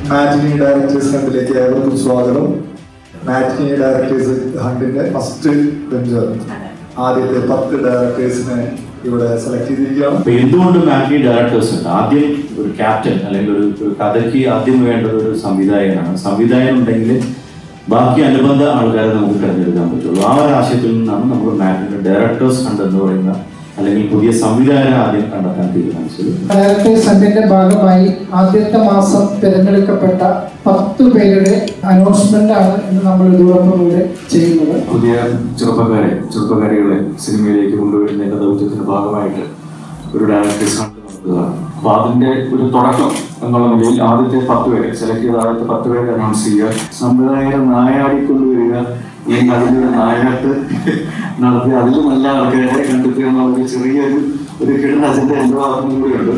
മാറ്റിനി directors ഹണ്ടിലേക്ക് ഏവർക്കും സ്വാഗതം മാറ്റിനി ഡയറക്ടേഴ്സ് ഹണ്ടിന്റെ ഫസ്റ്റ് വെഞ്ചർ ആദ്യത്തെ പത്ത് ഡയറക്ടേഴ്സിനെ ഇവിടെ സെലക്ട് ചെയ്തിരിക്കുകയാണ് അപ്പൊ എന്തുകൊണ്ട് മാഗ്നി ഡയറക്ടേഴ്സ് ഉണ്ട് ആദ്യം ഒരു ക്യാപ്റ്റൻ അല്ലെങ്കിൽ ഒരു ഒരു കഥയ്ക്ക് ആദ്യം വേണ്ടത് ഒരു സംവിധായകനാണ് സംവിധായകൻ ഉണ്ടെങ്കിൽ ബാക്കി അനുബന്ധ ആൾക്കാരെ നമുക്ക് തിരഞ്ഞെടുക്കാൻ പറ്റുള്ളൂ ആ ഒരു ആശയത്തിൽ നിന്നാണ് നമ്മൾ മാഗ്നിയുടെ ഡയറക്ടേഴ്സ് ഫണ്ട് എന്ന് പറയുന്ന അല്ലെങ്കിൽ പുതിയ സംവിധായകനെ ആദ്യം കണ്ടെത്താൻ തീരുമാനിച്ചത് ഡയറക്ടേഴ്സ് ഫണ്ടിന്റെ ഭാഗമായി ആദ്യത്തെ മാസം തിരഞ്ഞെടുക്കപ്പെട്ട പത്ത് പേരുടെ അനൗൺസ്മെന്റ് ആണ് ഇന്ന് നമ്മൾ ഇതോടൊപ്പം ഇവിടെ ചെയ്യുന്നത് പുതിയ ചെറുപ്പക്കാരെ ചെറുപ്പക്കാരികളെ സിനിമയിലേക്ക് കൊണ്ടുവരുന്നതിന്റെ ദൗത്യത്തിന്റെ ഭാഗമായിട്ട് ഒരു ഡയറക്ടേഴ്സ് ഹണ്ട് നടത്തുക അപ്പൊ അതിന്റെ ഒരു തുടക്കം എന്നുള്ള നിലയിൽ ആദ്യത്തെ പത്ത് പേരെ സെലക്ട് ചെയ്ത ആദ്യത്തെ പത്ത് പേരെ അനൗൺസ് ചെയ്യുക സംവിധായകരെ നായാടിക്കൊണ്ടുവരിക ഈ അതിലൊരു നായാട്ട് നടത്തി അതിൽ നല്ല ആൾക്കാരെ കണ്ടെത്തുക എന്നുള്ള ഒരു ചെറിയൊരു ഒരു കിടന്ന അജണ്ട എന്റെ ഭാഗത്തും കൂടിയുണ്ട്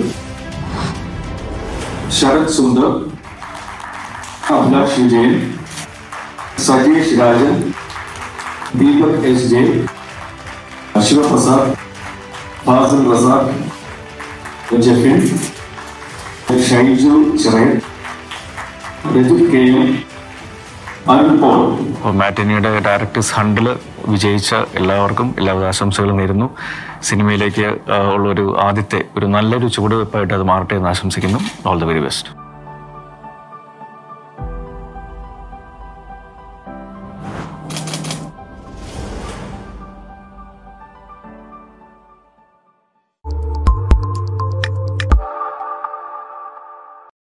Sarath Sundar Abhilash Vijayan Sajeesh Rajan Deepak S J Sivaprasad Fazil Razak Jafin Shaiju Chirayan Rajith K M Arun Paul അപ്പോൾ മാറ്റിനിയുടെ ഡയറക്ടേഴ്സ് ഹണ്ടിൽ വിജയിച്ച എല്ലാവർക്കും എല്ലാവിധ ആശംസകളും നേരുന്നു സിനിമയിലേക്ക് ആ, ഉള്ള ഒരു ആദ്യത്തെ ഒരു നല്ലൊരു ചുവടുവെപ്പായിട്ട് അത് മാറട്ടെ എന്ന് ആശംസിക്കുന്നു ഓൾ ദ വെരി ബെസ്റ്റ്